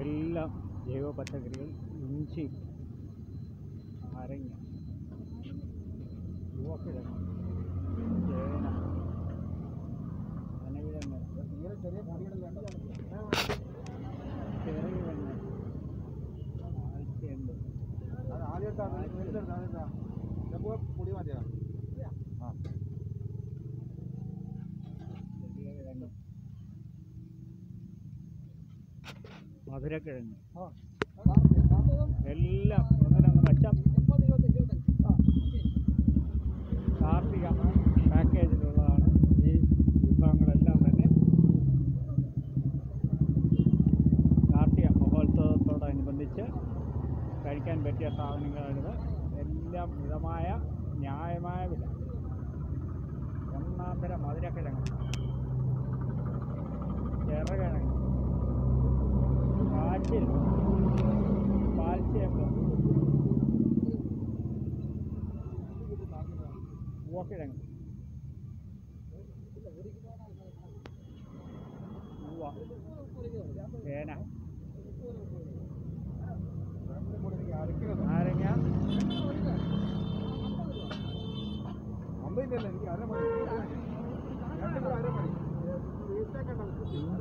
എല്ലാം ജൈവ പച്ചക്കറികൾ ഇഞ്ചി നാരങ്ങ യുവക്കിഴങ്ങ് ചേന അനകിഴങ്ങ് ചെറുകിഴങ്ങ് ആഴ്ചയുണ്ട് പൊടി മതിയാ ചെറിയ കിഴങ്ങ് മധുരക്കിഴങ്ങ് എല്ലാം ഒന്നിനൊന്ന് മെച്ചം കാർഷിക പാക്കേജിലുള്ളതാണ് ഈ വിഭവങ്ങളെല്ലാം തന്നെ കാർഷിക മഹോത്സവത്തോടനുബന്ധിച്ച് കഴിക്കാൻ പറ്റിയ സാധനങ്ങളാണിത് എല്ലാം മിതമായ ന്യായമായ വില ഒന്നാന്തര മധുരക്കിഴങ്ങ് ചെറുകിഴങ്ങ് കാച്ചിൽ പാൽച്ചേമ്പ് പൂവക്കിഴങ്ങ് പൂവ ചേന നാരങ്ങ അമ്പതില്ലല്ലോ എനിക്ക് അര മതി രണ്ടും കൂടെ അര മതി വേസ്റ്റ് ആക്കണ്ട